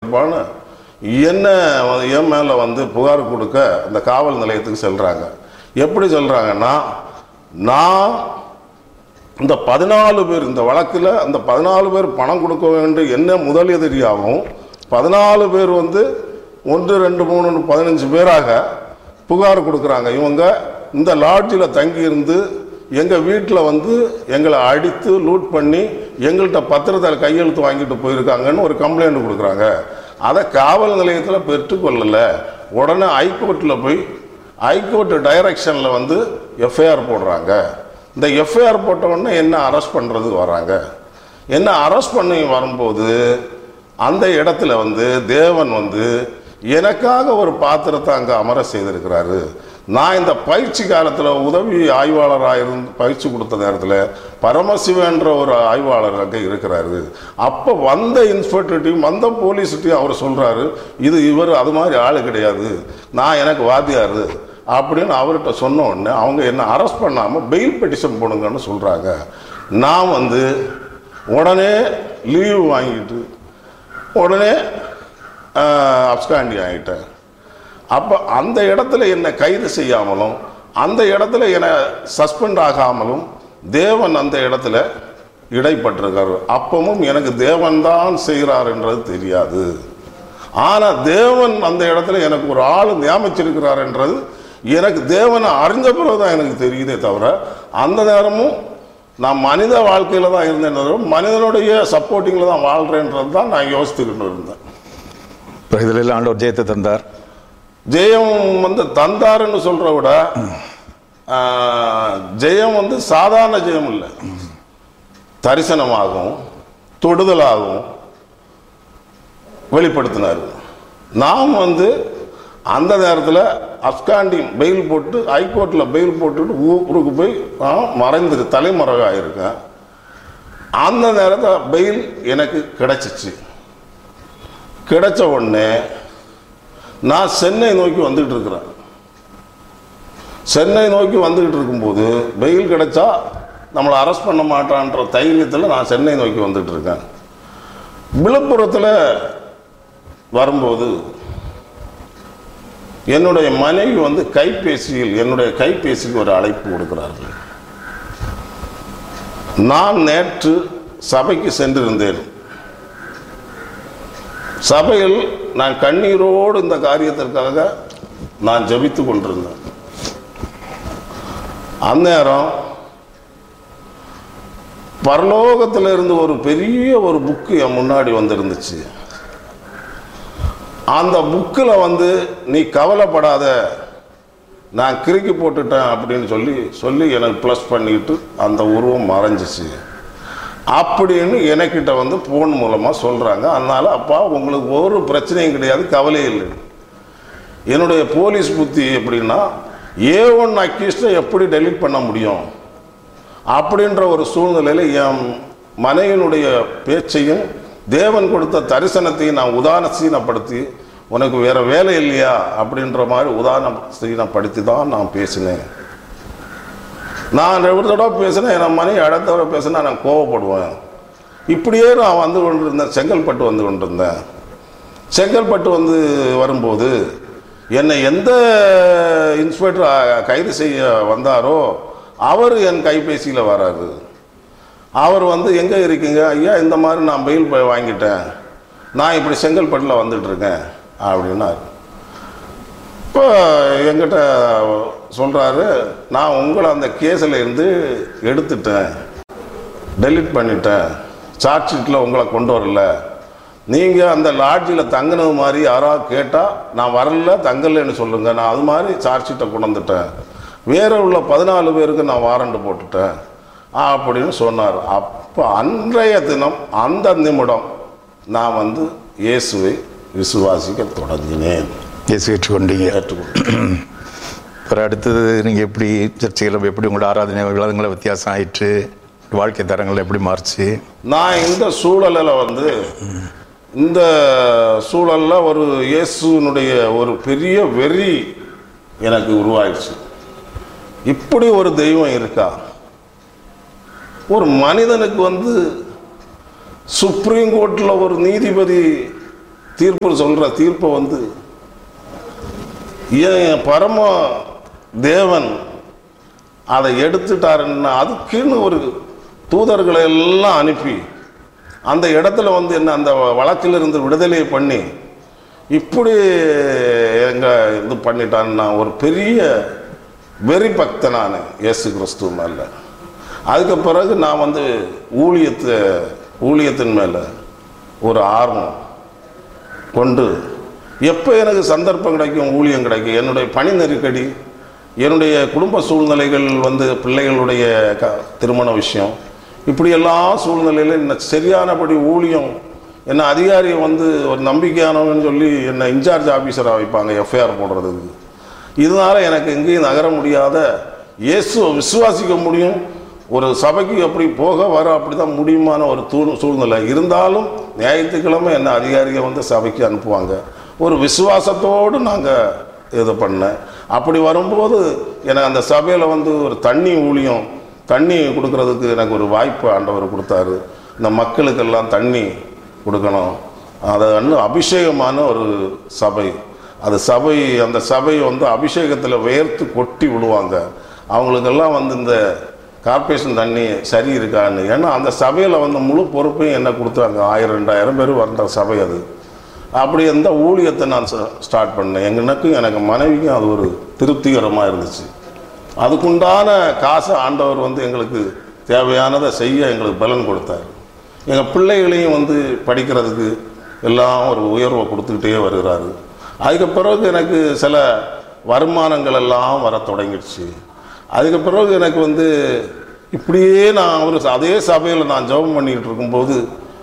இருப்பான்னு என்ன என் மேலே வந்து புகார் கொடுக்க அந்த காவல் நிலையத்துக்கு செல்கிறாங்க எப்படி சொல்கிறாங்கன்னா நான் இந்த பதினாலு பேர் இந்த வழக்கில் அந்த பதினாலு பேர் பணம் கொடுக்க வேண்டும் என்ன முதல் எதிரியாகவும் பதினாலு பேர் வந்து ஒன்று ரெண்டு மூணு பதினஞ்சு பேராக புகார் கொடுக்குறாங்க இவங்க இந்த லாட்ஜில் தங்கியிருந்து எங்கள் வீட்டில் வந்து எங்களை அடித்து லூட் பண்ணி எங்கள்கிட்ட பத்திரத்தை கையெழுத்து வாங்கிட்டு போயிருக்காங்கன்னு ஒரு கம்ப்ளைண்ட் கொடுக்குறாங்க அதை காவல் நிலையத்தில் பெற்றுக்கொள்ளலை உடனே ஹைகோர்ட்டில் போய் ஹைகோர்ட் டைரக்ஷனில் வந்து எஃப்ஐஆர் போடுறாங்க இந்த எஃப்ஐஆர் போட்ட உடனே என்ன அரெஸ்ட் பண்ணுறதுக்கு வராங்க என்ன அரெஸ்ட் பண்ணி வரும்போது அந்த இடத்துல வந்து தேவன் வந்து எனக்காக ஒரு பாத்திரத்தை அங்கே அமர செய்திருக்கிறாரு நான் இந்த பயிற்சி காலத்தில் உதவி ஆய்வாளராக இருந்து பயிற்சி கொடுத்த நேரத்தில் பரமசிவன்ற ஒரு ஆய்வாளர் அங்கே இருக்கிறாரு அப்போ வந்த இன்ஸ்பெக்டர்ட்டையும் வந்த போலீஸ்கிட்டையும் அவர் சொல்கிறாரு இது இவர் அது மாதிரி ஆள் கிடையாது நான் எனக்கு வாத்தியார் அப்படின்னு அவர்கிட்ட சொன்ன உடனே அவங்க என்ன அரெஸ்ட் பண்ணாமல் பெயில் பெட்டிஷன் போடுங்கன்னு சொல்கிறாங்க நான் வந்து உடனே லீவு வாங்கிட்டு உடனே அப்ஸ்காண்டி ஆகிட்டேன் அப்போ அந்த இடத்துல என்னை கைது செய்யாமலும் அந்த இடத்துல என்னை சஸ்பெண்ட் ஆகாமலும் தேவன் அந்த இடத்துல இடைப்பட்டிருக்காரு அப்பவும் எனக்கு தேவன் தான் செய்கிறாருன்றது தெரியாது ஆனால் தேவன் அந்த இடத்துல எனக்கு ஒரு ஆள் நியமிச்சிருக்கிறாருன்றது எனக்கு தேவனை அறிஞ்ச பிறகு தான் எனக்கு தெரியுதே தவிர அந்த நேரமும் நான் மனித வாழ்க்கையில் தான் இருந்தேன் தவிர மனிதனுடைய சப்போர்ட்டிங்கில் தான் வாழ்கிறேன்றது தான் நான் யோசித்துக்கிட்டு இருந்தேன் இப்போ இதில் ஆண்டவர் ஜெயத்தை தந்தார் ஜெயம் வந்து தந்தாருன்னு சொல்ற விட ஆ, ஜெயம் வந்து சாதாரண ஜெயம் இல்லை தரிசனமாகும் தொடுதலாகும் வெளிப்படுத்தினார் நாம் வந்து அந்த நேரத்தில் அப்காண்டி பெயில் போட்டு ஹைகோர்ட்டில் பெயில் போட்டுட்டு ஊருக்கு போய் நான் மறைந்து தலைமறைவாக இருக்கேன் அந்த நேரத்தில் பெயில் எனக்கு கிடைச்சிச்சு கிடைச்ச உடனே நான் சென்னை நோக்கி வந்துகிட்டு இருக்கிறேன் சென்னை நோக்கி வந்துகிட்டு இருக்கும்போது பெயில் கிடைச்சா நம்மளை அரெஸ்ட் பண்ண மாட்டான்ற தைரியத்தில் நான் சென்னை நோக்கி வந்துட்டு இருக்கேன் விழுப்புரத்தில் வரும்போது என்னுடைய மனைவி வந்து கைபேசியில் என்னுடைய கைபேசிக்கு ஒரு அழைப்பு கொடுக்கிறார்கள் நான் நேற்று சபைக்கு சென்றிருந்தேன் சபையில் நான் கண்ணீரோடு இந்த காரியத்திற்காக நான் ஜெபித்து கொண்டிருந்தேன் அந்நேரம் பரலோகத்தில் இருந்து ஒரு பெரிய ஒரு புக்கு என் முன்னாடி வந்திருந்துச்சு அந்த புக்கில் வந்து நீ கவலைப்படாத நான் கிறுக்கி போட்டுட்டேன் அப்படின்னு சொல்லி சொல்லி எனக்கு ப்ளஸ் பண்ணிக்கிட்டு அந்த உருவம் மறைஞ்சிச்சு அப்படின்னு எனக்கிட்ட வந்து ஃபோன் மூலமாக சொல்கிறாங்க அதனால் அப்பா உங்களுக்கு ஒரு பிரச்சனையும் கிடையாது கவலை இல்லை என்னுடைய போலீஸ் புத்தி எப்படின்னா ஏ ஒன் அக்யூஸ்டை எப்படி டெலீட் பண்ண முடியும் அப்படின்ற ஒரு சூழ்நிலையில் என் மனைவியினுடைய பேச்சையும் தேவன் கொடுத்த தரிசனத்தையும் நான் உதாரணசீனப்படுத்தி உனக்கு வேற வேலை இல்லையா அப்படின்ற மாதிரி உதாரணசீனப்படுத்தி தான் நான் பேசினேன் நான் ஒரு தடவை பேசினேன் என் மனைவி அடுத்த தடவை பேசினா நான் கோவப்படுவேன் இப்படியே நான் வந்து கொண்டிருந்தேன் செங்கல்பட்டு வந்து கொண்டிருந்தேன் செங்கல்பட்டு வந்து வரும்போது என்னை எந்த இன்ஸ்பெக்டர் கைது செய்ய வந்தாரோ அவர் என் கைபேசியில் வராரு அவர் வந்து எங்கே இருக்கீங்க ஐயா இந்த மாதிரி நான் பெயில் போய் வாங்கிட்டேன் நான் இப்படி செங்கல்பட்டில் வந்துட்டு இருக்கேன் அப்படின்னாரு இப்போ என்கிட்ட சொல்கிறாரு நான் உங்களை அந்த கேஸில் இருந்து எடுத்துட்டேன் டெலீட் பண்ணிட்டேன் சார்ஜ் ஷீட்டில் உங்களை கொண்டு வரல நீங்கள் அந்த லாட்ஜில் தங்கினது மாதிரி யாராவது கேட்டால் நான் வரல தங்கலைன்னு சொல்லுங்கள் நான் அது மாதிரி சார்ஜ் ஷீட்டை கொண்டு வந்துட்டேன் வேற உள்ள பதினாலு பேருக்கு நான் வாரண்ட் போட்டுட்டேன் அப்படின்னு சொன்னார் அப்போ அன்றைய தினம் அந்த நிமிடம் நான் வந்து இயேசுவை விசுவாசிக்க தொடங்கினேன் இயேசு ஏற்றுக்கொண்டீங்க ஏற்றுக்கொண்டேன் அப்புறம் அடுத்தது நீங்கள் எப்படி சர்ச்சைகள் எப்படி உங்களோட ஆராதனை விவாதங்களை வித்தியாசம் ஆயிற்று வாழ்க்கை தரங்கள் எப்படி மாறுச்சு நான் இந்த சூழலில் வந்து இந்த சூழலில் ஒரு இயேசுனுடைய ஒரு பெரிய வெறி எனக்கு உருவாயிடுச்சு இப்படி ஒரு தெய்வம் இருக்கா ஒரு மனிதனுக்கு வந்து சுப்ரீம் கோர்ட்டில் ஒரு நீதிபதி தீர்ப்பு சொல்ற தீர்ப்பை வந்து ஏன் பரம தேவன் அதை எடுத்துட்டாருன்னா அதுக்குன்னு ஒரு தூதர்களை எல்லாம் அனுப்பி அந்த இடத்துல வந்து என்ன அந்த வழக்கிலிருந்து விடுதலை பண்ணி இப்படி எங்க இது பண்ணிட்டான்னு நான் ஒரு பெரிய வெறி பக்தனான இயேசு கிறிஸ்துவ மேல அதுக்கு பிறகு நான் வந்து ஊழியத்தை ஊழியத்தின் மேலே ஒரு ஆர்வம் கொண்டு எப்போ எனக்கு சந்தர்ப்பம் கிடைக்கும் ஊழியம் கிடைக்கும் என்னுடைய பணி நெருக்கடி என்னுடைய குடும்ப சூழ்நிலைகள் வந்து பிள்ளைகளுடைய க திருமண விஷயம் இப்படி எல்லா சூழ்நிலையிலும் என்ன சரியானபடி ஊழியம் என்ன அதிகாரியை வந்து ஒரு நம்பிக்கையானவன்னு சொல்லி என்னை இன்சார்ஜ் ஆஃபீஸராக வைப்பாங்க எஃப்ஐஆர் போடுறதுக்கு இதனால எனக்கு எங்கேயும் நகர முடியாத இயேசுவை விசுவாசிக்க முடியும் ஒரு சபைக்கு எப்படி போக வர அப்படி தான் முடியுமான ஒரு தூ சூழ்நிலை இருந்தாலும் ஞாயிற்றுக்கிழமை என்ன அதிகாரிகள் வந்து சபைக்கு அனுப்புவாங்க ஒரு விசுவாசத்தோடு நாங்கள் இது பண்ணேன் அப்படி வரும்போது எனக்கு அந்த சபையில் வந்து ஒரு தண்ணி ஊழியம் தண்ணி கொடுக்கறதுக்கு எனக்கு ஒரு வாய்ப்பு ஆண்டவர் கொடுத்தாரு இந்த மக்களுக்கெல்லாம் தண்ணி கொடுக்கணும் அது இன்னும் அபிஷேகமான ஒரு சபை அது சபை அந்த சபை வந்து அபிஷேகத்தில் வேர்த்து கொட்டி விடுவாங்க அவங்களுக்கெல்லாம் வந்து இந்த கார்ப்பரேஷன் தண்ணி சரி இருக்கான்னு ஏன்னா அந்த சபையில் வந்து முழு பொறுப்பையும் என்ன கொடுத்தாங்க ஆயிரம் ரெண்டாயிரம் பேர் வந்த சபை அது அப்படி அந்த ஊழியத்தை நான் ஸ்டார்ட் பண்ணேன் எங்களுக்கும் எனக்கு மனைவிக்கும் அது ஒரு திருப்திகரமாக இருந்துச்சு அதுக்குண்டான காசை ஆண்டவர் வந்து எங்களுக்கு தேவையானதை செய்ய எங்களுக்கு பலன் கொடுத்தார் எங்கள் பிள்ளைகளையும் வந்து படிக்கிறதுக்கு எல்லாம் ஒரு உயர்வை கொடுத்துக்கிட்டே வருகிறாரு அதுக்கு பிறகு எனக்கு சில வருமானங்கள் எல்லாம் வர தொடங்கிடுச்சு அதுக்கு பிறகு எனக்கு வந்து இப்படியே நான் ஒரு அதே சபையில் நான் ஜெபம் பண்ணிக்கிட்டு இருக்கும்போது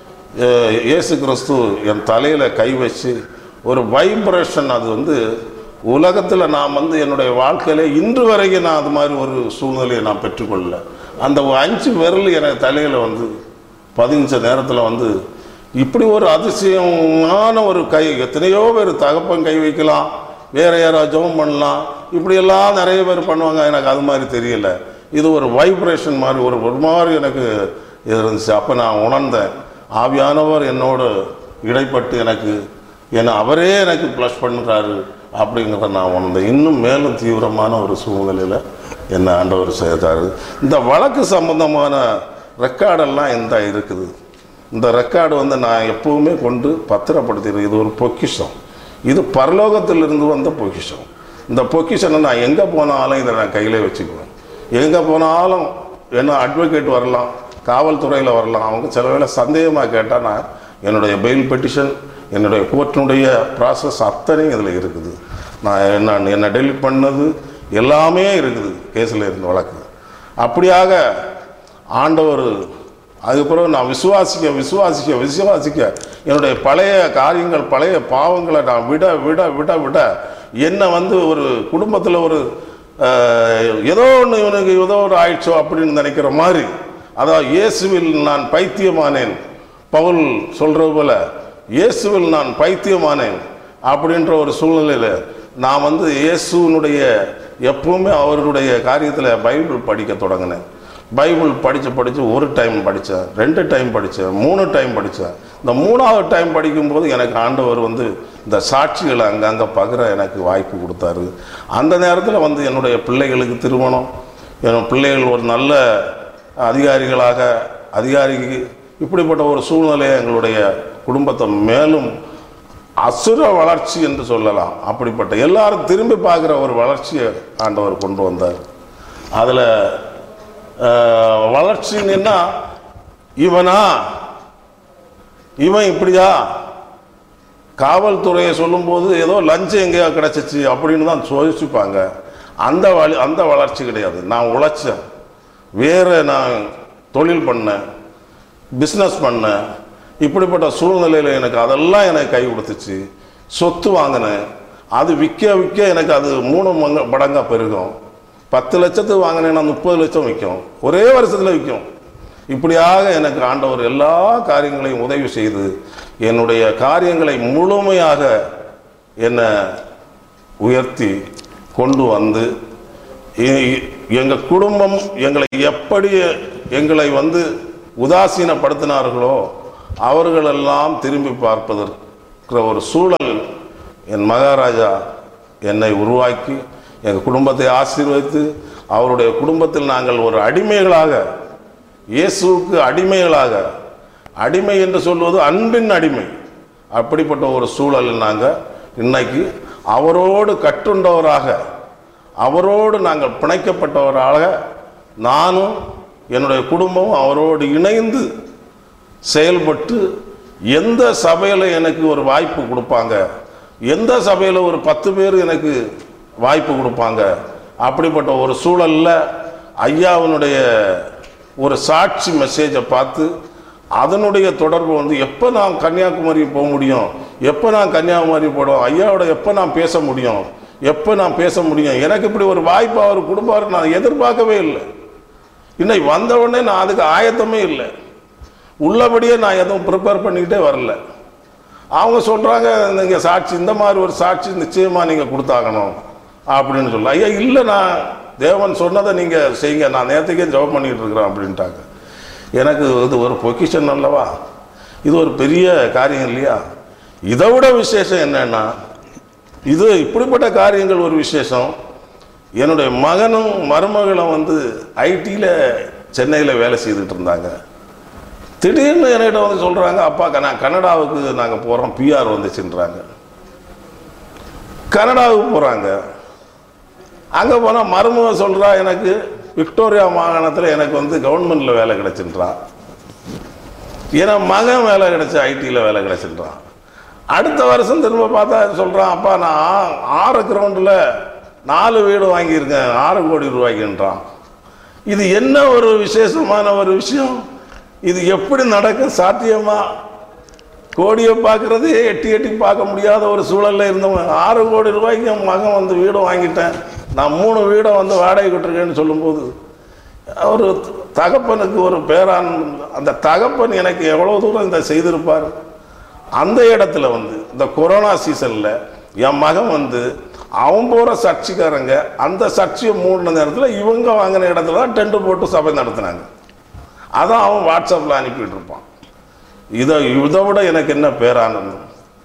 அஹ், இயேசு கிறிஸ்து என் தலையில் கை வச்சு ஒரு வைப்ரேஷன் அது வந்து உலகத்தில் நான் வந்து என்னுடைய வாழ்க்கையில இன்று வரைக்கும் நான் அது மாதிரி ஒரு சூழ்நிலையை நான் பெற்றுக்கொள்ளல அந்த அஞ்சு விரல் எனக்கு தலையில் வந்து பதிஞ்ச நேரத்தில் வந்து இப்படி ஒரு அதிசயமான ஒரு கை எத்தனையோ பேர் தகப்பன் கை வைக்கலாம் வேற யாராவது ஜெபம் பண்ணலாம் இப்படியெல்லாம் நிறைய பேர் பண்ணுவாங்க எனக்கு அது மாதிரி தெரியல இது ஒரு வைப்ரேஷன் மாதிரி ஒரு ஒரு மாதிரி எனக்கு இருந்துச்சு அப்போ நான் உணர்ந்தேன் ஆவியானவர் என்னோடு இடைப்பட்டு எனக்கு என்னை அவரே எனக்கு ப்ளஸ் பண்ணுறாரு அப்படிங்கிறத நான் உணர்ந்தேன் இன்னும் மேலும் தீவிரமான ஒரு சூழ்நிலையில் என்னை ஆண்டவர் செய்தார் இந்த வழக்கு சம்பந்தமான ரெக்கார்டெல்லாம் இந்த இருக்குது இந்த ரெக்கார்டு வந்து நான் எப்பவுமே கொண்டு பத்திரப்படுத்திடுறேன் இது ஒரு பொக்கிஷம் இது பரலோகத்திலிருந்து வந்த பொக்கிஷம் இந்த பொக்கிஷனை நான் எங்கே போனாலும் இதை நான் கையிலே வச்சுக்குவேன் எங்கே போனாலும் என்ன அட்வொகேட் வரலாம் காவல்துறையில் வரலாம் அவங்க சில வேளை சந்தேகமாக கேட்டால் நான் என்னுடைய பெயில் பெட்டிஷன் என்னுடைய கோர்ட்டினுடைய ப்ராசஸ் அத்தனையும் இதில் இருக்குது நான் என்ன என்னை டெலிட் பண்ணது எல்லாமே இருக்குது கேஸில் இருந்த வழக்கு அப்படியாக ஆண்டவர் அதுக்கப்புறம் நான் விசுவாசிக்க விசுவாசிக்க விசுவாசிக்க என்னுடைய பழைய காரியங்கள் பழைய பாவங்களை நான் விட விட விட விட என்னை வந்து ஒரு குடும்பத்தில் ஒரு அஹ், ஏதோ ஒன்று இவனுக்கு ஏதோ ஒரு ஆயிடுச்சோ அப்படின்னு நினைக்கிற மாதிரி அதாவது இயேசுவில் நான் பைத்தியமானேன் பவுல் சொல்றது போல இயேசுவில் நான் பைத்தியமானேன் அப்படின்ற ஒரு சூழ்நிலையில் நான் வந்து இயேசுனுடைய எப்பவுமே அவருடைய காரியத்தில் பைபிள் படிக்க தொடங்கினேன் பைபிள் படித்து படித்து ஒரு டைம் படித்தேன் ரெண்டு டைம் படித்தேன் மூணு டைம் படித்தேன் இந்த மூணாவது டைம் படிக்கும்போது எனக்கு ஆண்டவர் வந்து இந்த சாட்சிகளை அங்கங்கே பகிர எனக்கு வாய்ப்பு கொடுத்தாரு அந்த நேரத்தில் வந்து என்னுடைய பிள்ளைகளுக்கு திருமணம் என் பிள்ளைகள் ஒரு நல்ல அதிகாரிகளாக அதிகாரிக்கு இப்படிப்பட்ட ஒரு சூழ்நிலையை எங்களுடைய குடும்பத்தை மேலும் அசுர வளர்ச்சி என்று சொல்லலாம் அப்படிப்பட்ட எல்லாரும் திரும்பி பார்க்குற ஒரு வளர்ச்சியை ஆண்டவர் கொண்டு வந்தார் அதில் வளர்ச்சின்னா இவனா இவன் இப்படியா காவல்துறையை சொல்லும்போது ஏதோ லஞ்சம் எங்கேயோ கிடச்சிச்சு அப்படின்னு தான் யோசிப்பாங்க அந்த வழி அந்த வளர்ச்சி கிடையாது நான் உழைச்சேன் வேறு நான் தொழில் பண்ணேன் பிஸ்னஸ் பண்ணேன் இப்படிப்பட்ட சூழ்நிலையில் எனக்கு அதெல்லாம் எனக்கு கை கொடுத்துச்சு சொத்து வாங்கினேன் அது விற்க விற்க எனக்கு அது மூணு மங்க மடங்காக பெருகும் பத்து லட்சத்துக்கு வாங்கினேன்னா முப்பது லட்சம் விற்கும் ஒரே வருஷத்தில் விற்கும் இப்படியாக எனக்கு ஆண்டவர் எல்லா காரியங்களையும் உதவி செய்து என்னுடைய காரியங்களை முழுமையாக என்னை உயர்த்தி கொண்டு வந்து எங்கள் குடும்பம் எங்களை எப்படி எங்களை வந்து உதாசீனப்படுத்தினார்களோ அவர்களெல்லாம் திரும்பி பார்ப்பதற்கு இருக்கிற ஒரு சூழல் என் மகாராஜா என்னை உருவாக்கி எங்கள் குடும்பத்தை ஆசீர்வதித்து அவருடைய குடும்பத்தில் நாங்கள் ஒரு அடிமைகளாக இயேசுவுக்கு அடிமைகளாக அடிமை என்று சொல்வது அன்பின் அடிமை அப்படிப்பட்ட ஒரு சூழலில் நாங்கள் இன்னைக்கு அவரோடு கட்டுண்டவராக அவரோடு நாங்கள் பிணைக்கப்பட்டவராக நானும் என்னுடைய குடும்பமும் அவரோடு இணைந்து செயல்பட்டு எந்த சபையில் எனக்கு ஒரு வாய்ப்பு கொடுப்பாங்க எந்த சபையில் ஒரு பத்து பேர் எனக்கு வாய்ப்பு கொடுப்பாங்க அப்படிப்பட்ட ஒரு சூழலில் ஐயாவினுடைய ஒரு சாட்சி மெசேஜை பார்த்து அதனுடைய தொடர்பு வந்து எப்போ நான் கன்னியாகுமரி போக முடியும் எப்போ நான் கன்னியாகுமரி போடுவோம் ஐயாவோட எப்போ நான் பேச முடியும் எப்போ நான் பேச முடியும் எனக்கு இப்படி ஒரு வாய்ப்பு அவர் கொடுப்பாரு நான் எதிர்பார்க்கவே இல்லை இன்னைக்கு வந்த உடனே நான் அதுக்கு ஆயத்தமே இல்லை உள்ளபடியே நான் எதுவும் ப்ரிப்பேர் பண்ணிக்கிட்டே வரல அவங்க சொல்கிறாங்க நீங்கள் சாட்சி இந்த மாதிரி ஒரு சாட்சி நிச்சயமாக நீங்கள் கொடுத்தாகணும் அப்படின்னு சொல்ல ஐயா இல்லை நான் தேவன் சொன்னதை நீங்கள் செய்யுங்க நான் நேற்றுக்கே ஜெபம் பண்ணிக்கிட்டு இருக்கிறேன் அப்படின்ட்டாங்க எனக்கு இது ஒரு பொக்கிஷன் அல்லவா இது ஒரு பெரிய காரியம் இல்லையா இதை விட விசேஷம் என்னன்னா இது இப்படிப்பட்ட காரியங்கள் ஒரு விசேஷம் என்னுடைய மகனும் மருமகளும் வந்து ஐடியில் சென்னையில் வேலை செய்துட்டு இருந்தாங்க திடீர்னு என்கிட்ட வந்து சொல்கிறாங்க அப்பா க- நான் கனடாவுக்கு நாங்கள் போகிறோம் பிஆர் வந்துச்சுன்றாங்க கனடாவுக்கு போகிறாங்க அங்கே போனால் மருமக சொல்கிறா எனக்கு விக்டோரியா மாகாணத்தில் எனக்கு வந்து கவர்மெண்ட்டில் வேலை கிடைச்சுன்றா ஏன்னா மகன் வேலை கிடைச்சு ஐடியில் வேலை கிடைச்சுன்றான் அடுத்த வருஷம் திரும்ப பார்த்தா சொல்கிறான் அப்பா நான் ஆறு கிரவுண்டில் நாலு வீடு வாங்கியிருக்கேன் ஆறு கோடி ரூபாய்க்குன்றான் இது என்ன ஒரு விசேஷமான ஒரு விஷயம் இது எப்படி நடக்கும் சாத்தியமா கோடியை பார்க்கறதே எட்டி எட்டி பார்க்க முடியாத ஒரு சூழல்ல இருந்தவன் ஆறு கோடி ரூபாய்க்கு என் மகன் வந்து வீடு வாங்கிட்டேன் நான் மூணு வீடை வந்து வாடகை விட்டுருக்கேன்னு சொல்லும்போது ஒரு தகப்பனுக்கு ஒரு பேரான் அந்த தகப்பன் எனக்கு எவ்வளோ தூரம் இந்த செய்திருப்பார் அந்த இடத்துல வந்து இந்த கொரோனா சீசனில் என் மகன் வந்து அவன் போகிற சர்ச்சுக்காரங்க அந்த சர்ச்சையை மூடின நேரத்தில் இவங்க வாங்கின இடத்துல தான் டென்ட் போட்டு சபை நடத்துனாங்க அதான் அவன் வாட்ஸ்அப்பில் அனுப்பிட்டு இருப்பான் இதை இதை விட எனக்கு என்ன பேரானந்தம்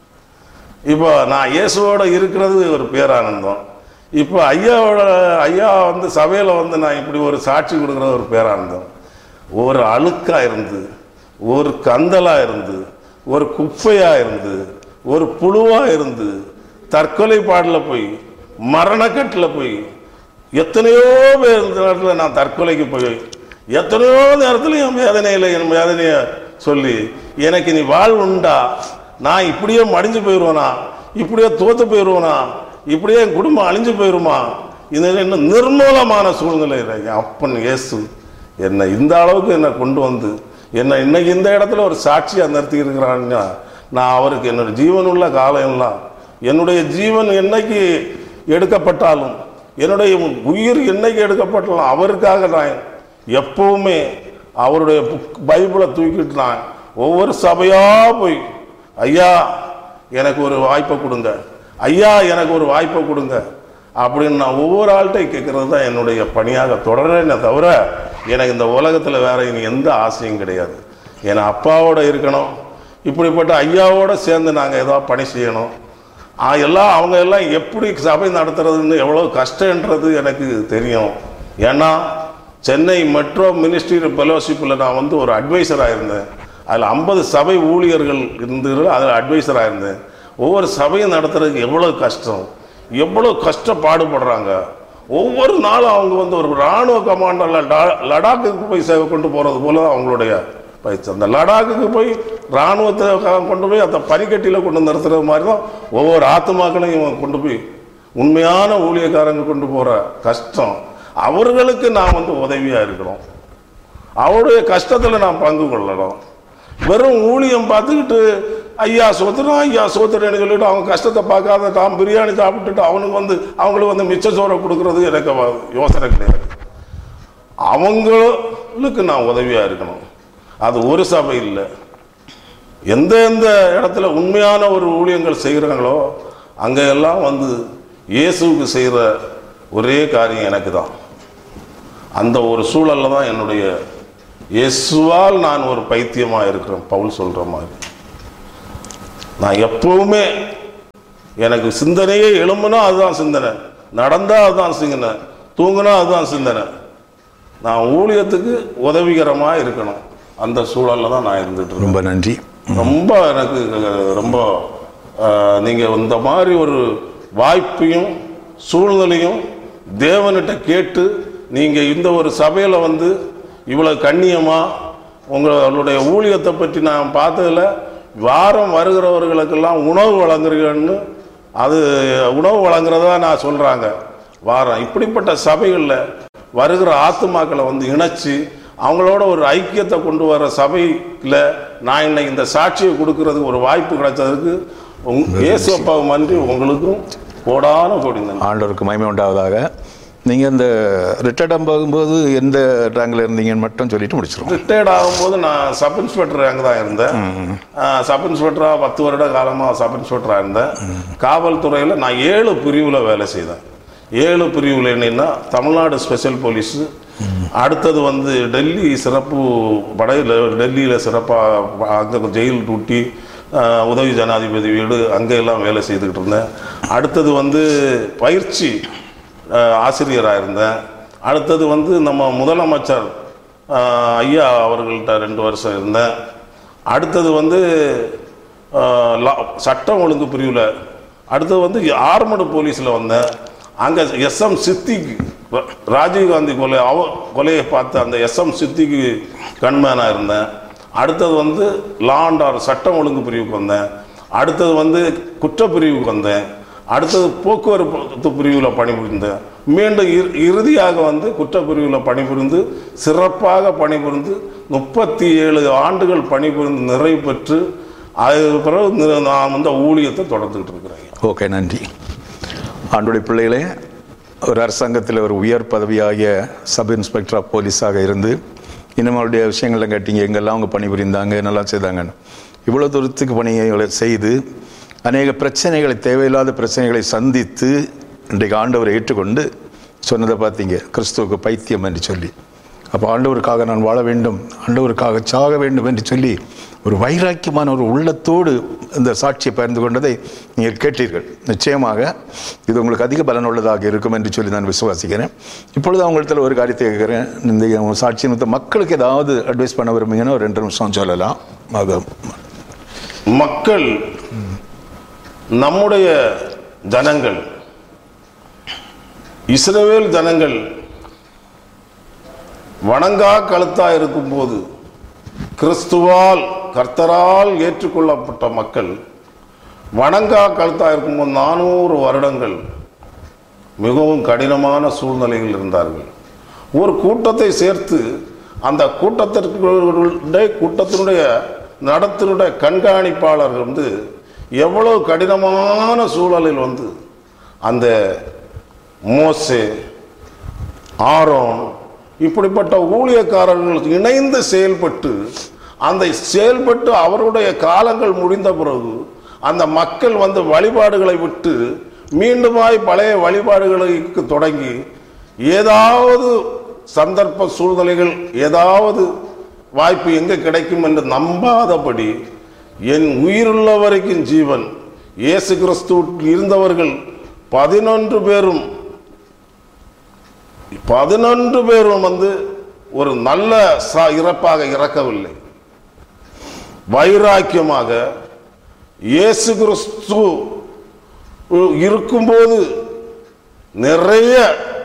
இப்போ நான் இயேசுவோட இருக்கிறது ஒரு பேரானந்தம் இப்போ ஐயாவோட ஐயா வந்து சபையில் வந்து நான் இப்படி ஒரு சாட்சி கொடுக்குறது ஒரு பேரானந்தம் ஒரு அழுக்காக இருந்து ஒரு கந்தலாக இருந்து ஒரு குப்பையாக இருந்து ஒரு புழுவாக இருந்து தற்கொலை பாடலில் போய் மரணக்கட்டில் போய் எத்தனையோ பேர் இந்த நேரத்தில் நான் தற்கொலைக்கு போய் எத்தனையோ நேரத்தில் என் வேதனையில் என் வேதனையை சொல்லி எனக்கு நீ வாழ்வு உண்டா நான் இப்படியே மடிஞ்சு போயிடுவேனா இப்படியே தோத்து போயிடுவேனா இப்படியே என் குடும்பம் அழிஞ்சு போயிடுமா இது என்ன நிர்மூலமான சூழ்நிலை என் அப்பன் இயேசு என்னை இந்த அளவுக்கு என்னை கொண்டு வந்து என்னை இன்னைக்கு இந்த இடத்துல ஒரு சாட்சியாக நிறுத்தி இருக்கிறான்னா நான் அவருக்கு என்னோட ஜீவனுள்ள காலம் எல்லாம் என்னுடைய ஜீவன் என்னைக்கு எடுக்கப்பட்டாலும் என்னுடைய உயிர் என்னைக்கு எடுக்கப்பட்டாலும் அவருக்காக நான் எப்பவுமே அவருடைய புக் பைபிளை தூக்கிட்டு நான் ஒவ்வொரு சபையா போய் ஐயா எனக்கு ஒரு வாய்ப்பை கொடுங்க ஐயா எனக்கு ஒரு வாய்ப்பை கொடுங்க அப்படின்னு நான் ஒவ்வொரு ஆள்கிட்டையும் கேட்கறது தான் என்னுடைய பணியாக தொடரேனே தவிர எனக்கு இந்த உலகத்தில் வேற இனி எந்த ஆசையும் கிடையாது என் அப்பாவோட இருக்கணும் இப்படிப்பட்ட ஐயாவோட சேர்ந்து நாங்கள் ஏதோ பணி செய்யணும் ஆ, எல்லாம் அவங்க எல்லாம் எப்படி சபை நடத்துறதுன்னு எவ்வளோ கஷ்டன்றது எனக்கு தெரியும் ஏன்னா சென்னை மெட்ரோ மினிஸ்ட்ரி ஃபெலோஷிப்பில் நான் வந்து ஒரு அட்வைசராக இருந்தேன் அதில் ஐம்பது சபை ஊழியர்கள் இருந்து அதில் அட்வைசராக இருந்தேன் ஒவ்வொரு சபையும் நடத்துறதுக்கு எவ்வளோ கஷ்டம் எவ்வளோ கஷ்டப்பாடுபடுறாங்க ஒவ்வொரு நாளும் அவங்க வந்து ஒரு இராணுவ கமாண்டரில் லடாக்குக்கு போய் சேவை கொண்டு போகிறது போல தான் அவங்களுடைய பயிற்சி அந்த லடாக்குக்கு போய் இராணுவத்தை க- கொண்டு போய் அந்த பனிக்கட்டியில் கொண்டு நிறுத்துறது மாதிரி தான் ஒவ்வொரு ஆத்மாக்களையும் இவங்க கொண்டு போய் உண்மையான ஊழியக்காரங்க கொண்டு போகிற கஷ்டம் அவர்களுக்கு நான் வந்து உதவியாக இருக்கிறோம் அவருடைய கஷ்டத்தில் நான் பங்கு கொள்ளணும் வெறும் ஊழியம் பார்த்துக்கிட்டு ஐயா சோத்துறோம் ஐயா சோத்துறேன்னு சொல்லிட்டு அவங்க கஷ்டத்தை பார்க்காத தான் பிரியாணி சாப்பிட்டுட்டு அவனுக்கு வந்து அவங்களுக்கு வந்து மிச்ச சோறை கொடுக்கறது எனக்கு வ- யோசனை கிடையாது அவங்களுக்கு நான் உதவியாக இருக்கணும் அது ஒரு சபை இல்லை எந்த எந்த இடத்துல உண்மையான ஒரு ஊழியங்கள் செய்கிறாங்களோ அங்கே எல்லாம் வந்து இயேசுவுக்கு செய்கிற ஒரே காரியம் எனக்கு தான் அந்த ஒரு சூழல்ல தான் என்னுடைய இயேசுவால் நான் ஒரு பைத்தியமாக இருக்கிறேன் பவுல் சொல்கிற மாதிரி நான் எப்பவுமே எனக்கு சிந்தனையே எழும்புனா அதுதான் சிந்தனை நடந்தா அதுதான் சிந்தனை தூங்குனா அதுதான் சிந்தனை நான் ஊழியத்துக்கு உதவிகரமாக இருக்கணும் அந்த சூழல்ல தான் நான் இருந்துட்டு இருக்கேன் ரொம்ப நன்றி ரொம்ப எனக்கு அஹ், ரொம்ப அஹ், நீங்க இந்த மாதிரி ஒரு வாய்ப்பையும் சூழ்நிலையும் தேவன்கிட்ட கேட்டு நீங்க இந்த ஒரு சபையில வந்து இவ்வளவு கண்ணியமா உங்களுடைய ஊழியத்தை பற்றி நான் பார்த்ததுல வாரம் வருகிறவர்களுக்கெல்லாம் உணவு வழங்குறீங்கன்னு அது உணவு வழங்குறதா நான் சொல்றாங்க வாரம் இப்படிப்பட்ட சபைகளில் வருகிற ஆத்துமாக்களை வந்து இணைச்சு அவங்களோட ஒரு ஐக்கியத்தை கொண்டு வர சபையில் நான் இன்னைக்கு இந்த சாட்சியை கொடுக்கறதுக்கு ஒரு வாய்ப்பு கிடைச்சதுக்கு உங் இயேசு அப்பாவை மன்றி உங்களுக்கும் கோடான கோடி நன்றி ஆண்டவருக்கு மகிமை உண்டாவதாக நீங்கள் இந்த ரிட்டையர்ட் ஆகும்போது எந்த ரேங்கில் இருந்தீங்கன்னு மட்டும் சொல்லிட்டு முடிச்சிருவோம் ரிட்டையர்ட் ஆகும்போது நான் சப் இன்ஸ்பெக்டர் அங்கே தான் இருந்தேன் சப் இன்ஸ்பெக்டராக பத்து வருட காலமாக சப் இன்ஸ்பெக்டராக இருந்தேன் காவல்துறையில் நான் ஏழு பிரிவில் வேலை செய்தேன் ஏழு பிரிவில் என்னன்னா தமிழ்நாடு ஸ்பெஷல் போலீஸ் அடுத்தது வந்து டெல்லி சிறப்பு படையில் டெல்லியில் சிறப்பாக அங்கே ஜெயில் டூட்டி ஆஹ், உதவி ஜனாதிபதி வீடு அங்கே எல்லாம் வேலை செய்துக்கிட்டு இருந்தேன் அடுத்தது வந்து பயிற்சி ஆசிரியராக இருந்தேன் அடுத்தது வந்து நம்ம முதலமைச்சர் ஆஹ், ஐயா அவர்கள்ட்ட ரெண்டு வருஷம் இருந்தேன் அடுத்தது வந்து ஆஹ், லா- சட்டம் ஒழுங்கு பிரிவில் அடுத்தது வந்து ஆர்மடு போலீஸில் வந்தேன் அங்கே எஸ்எம் சித்திக்கு ரா- ராஜீவ்காந்தி கொலை அவ கொலையை பார்த்து அந்த எஸ்எம் சித்திக்கு கண்மேனாக இருந்தேன் அடுத்தது வந்து லா அண்ட் ஆர்டர் சட்டம் ஒழுங்கு பிரிவுக்கு வந்தேன் அடுத்தது வந்து குற்றப்பிரிவுக்கு வந்தேன் அடுத்தது போக்குவரத்து பிரிவில் பணிபுரிந்தேன் மீண்டும் இறு- இறுதியாக வந்து குற்றப்பிரிவில் பணிபுரிந்து சிறப்பாக பணிபுரிந்து முப்பத்தி ஏழு ஆண்டுகள் பணிபுரிந்து நிறைவு பெற்று அதுக்கு பிறகு நி- நான் வந்து ஊழியத்தை தொடர்ந்துகிட்டு இருக்கிறேன் ஓகே நன்றி ஆண்டுடைய பிள்ளைகளே ஒரு அரசாங்கத்தில் ஒரு உயர் பதவியாகிய சப் இன்ஸ்பெக்டர் ஆஃப் போலீஸாக இருந்து இன்னும் அவருடைய விஷயங்கள்லாம் கேட்டீங்க எங்கெல்லாம் அவங்க பணிபுரிந்தாங்க என்னெல்லாம் செய்தாங்கன்னு இவ்வளோ தூரத்துக்கு பணிகளை செய்து அநேக பிரச்சனைகளை தேவையில்லாத பிரச்சனைகளை சந்தித்து இன்றைக்கு ஆண்டவரை ஏற்றுக்கொண்டு சொன்னதை பார்த்தீங்க கிறிஸ்துவுக்கு பைத்தியம் என்று சொல்லி அப்போ ஆண்டவருக்காக நான் வாழ வேண்டும் ஆண்டவருக்காக சாக வேண்டும் என்று சொல்லி ஒரு வைராக்கியமான ஒரு உள்ளத்தோடு இந்த சாட்சியை பகிர்ந்து கொண்டதை நீங்கள் கேட்டீர்கள் நிச்சயமாக இது உங்களுக்கு அதிக பலனுள்ளதாக இருக்கும் என்று சொல்லி நான் விசுவாசிக்கிறேன் இப்பொழுது அவங்களிடத்தில் ஒரு காரியத்தை கேட்குறேன் இந்த சாட்சி நிமித்த மக்களுக்கு ஏதாவது அட்வைஸ் பண்ண விரும்புங்கன்னா ஒரு ரெண்டு நிமிஷம் சொல்லலாம் அது மக்கள் நம்முடைய ஜனங்கள் இஸ்ரவேல் ஜனங்கள் வணங்கா கழுத்தா இருக்கும்போது கிறிஸ்துவால் கர்த்தரால் ஏற்றுக்கொள்ளப்பட்ட மக்கள் வணங்கா கழுத்தா இருக்கும்போது நானூறு வருடங்கள் மிகவும் கடினமான சூழ்நிலையில் இருந்தார்கள் ஒரு கூட்டத்தை சேர்த்து அந்த கூட்டத்திற்குடைய கூட்டத்தினுடைய நடத்தினுடைய கண்காணிப்பாளர்கள் வந்து எவ்வளவு கடினமான சூழலில் வந்து அந்த மோசே ஆரோன் இப்படிப்பட்ட ஊழியக்காரர்கள் இணைந்து செயல்பட்டு அந்த செயல்பட்டு அவருடைய காலங்கள் முடிந்த பிறகு அந்த மக்கள் வந்து வழிபாடுகளை விட்டு மீண்டுமாய் பழைய வழிபாடுகளுக்கு தொடங்கி ஏதாவது சந்தர்ப்ப சூழ்நிலைகள் ஏதாவது வாய்ப்பு எங்கே கிடைக்கும் என்று நம்பாதபடி என் உயிருள்ள வரைக்கும் ஜீவன் இயேசு கிறிஸ்து இருந்தவர்கள் பதினொன்று பேரும் பதினொன்று பேரும் வந்து ஒரு நல்ல ச இறப்பாக இறக்கவில்லை வைராக்கியமாக இயேசு கிறிஸ்து இருக்கும்போது நிறைய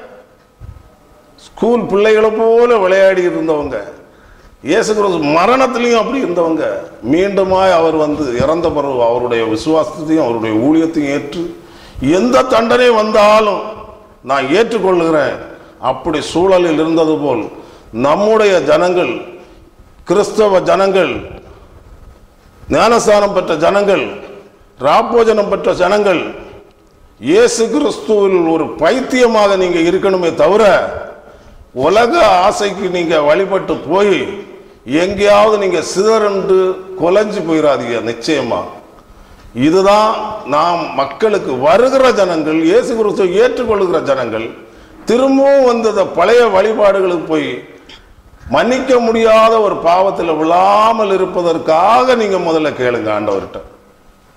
ஸ்கூல் பிள்ளைகளை போல விளையாடி இருந்தவங்க இயேசு கிறிஸ்து மரணத்திலையும் அப்படி இருந்தவங்க மீண்டுமாய் அவர் வந்து இறந்த பிறகு அவருடைய விசுவாசத்தையும் அவருடைய ஊழியத்தையும் ஏற்று எந்த தண்டனை வந்தாலும் நான் ஏற்றுக்கொள்கிறேன் அப்படி சூழலில் இருந்தது போல் நம்முடைய ஜனங்கள் கிறிஸ்தவ ஜனங்கள் ஞானஸ்தானம் பெற்ற ஜனங்கள் ராப்போஜனம் பெற்ற ஜனங்கள் இயேசு கிறிஸ்துவில் ஒரு பைத்தியமாக நீங்க இருக்கணுமே தவிர உலக ஆசைக்கு நீங்க வழிபட்டு போய் எங்கேயாவது நீங்க சிதறண்டு கொலைஞ்சு போயிடாதீங்க நிச்சயமா இதுதான் நாம் மக்களுக்கு வருகிற ஜனங்கள் இயேசு கிறிஸ்துவை ஏற்றுக்கொள்கிற ஜனங்கள் திரும்பவும் வந்து அந்த பழைய வழிபாடுகளுக்கு போய் மன்னிக்க முடியாத ஒரு பாவத்தில் விழாமல் இருப்பதற்காக நீங்க முதல்ல கேளுங்க ஆண்டவர்கிட்ட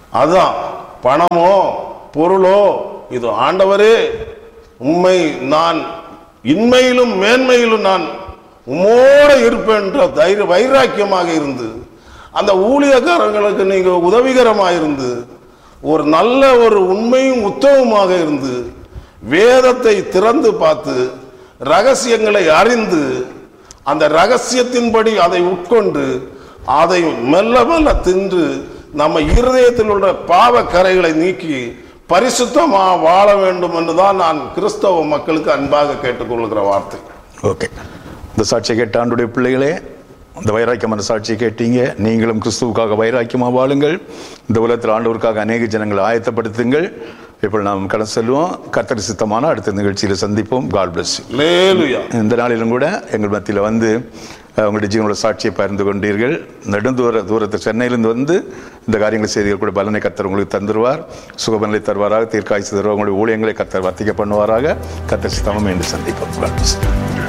அதுதான் பணமோ பொருளோ இது ஆண்டவரே உண்மை நான் இன்மையிலும் மேன்மையிலும் நான் உம்மோட இருப்பேன் என்ற தைரிய வைராக்கியமாக இருந்து அந்த ஊழியக்காரங்களுக்கு நீங்க உதவிகரமாக இருந்து ஒரு நல்ல ஒரு உண்மையும் உத்தவமாக இருந்து வேதத்தை திறந்து பார்த்து ரகசியங்களை அறிந்து அந்த ரகசியத்தின்படி அதை உட்கொண்டு அதை மெல்ல மெல்ல தின்று நம்ம இருதயத்தில் உள்ள பாவ கரைகளை நீக்கி பரிசுத்தமா வாழ வேண்டும் என்றுதான் நான் கிறிஸ்தவ மக்களுக்கு அன்பாக கேட்டுக்கொள்கிற வார்த்தை ஓகே இந்த சாட்சியை கேட்ட ஆண்டுடைய பிள்ளைகளே இந்த வைராக்கியமான சாட்சியை கேட்டீங்க நீங்களும் கிறிஸ்துவுக்காக வைராக்கியமாக வாழுங்கள் இந்த உலகத்தில் ஆண்டவருக்காக அநேக ஜனங்களை ஆயத்தப்படுத்துங்கள் இப்போ நாம் கடந்து செல்வோம் கர்த்தர் சித்தமான அடுத்த நிகழ்ச்சியில் சந்திப்போம் காட் bless you லேலுயா இந்த நாளிலும் கூட எங்கள் மத்தியில் வந்து அஹ், உங்களுடைய ஜீவனோட சாட்சியை பகிர்ந்து கொண்டீர்கள் நெடுந்தூர தூரத்து சென்னையிலிருந்து வந்து இந்த காரியங்களை செய்திகள் கூட பலனை கத்தர் உங்களுக்கு தந்துருவார் சுகபலனை தருவாராக தீர்க்காய்ச்சி தருவார் உங்களுடைய ஊழியங்களை கத்தர் வர்த்திக்க பண்ணுவாராக கத்தர் சித்தமும் என்று சந்திப்போம் God bless you.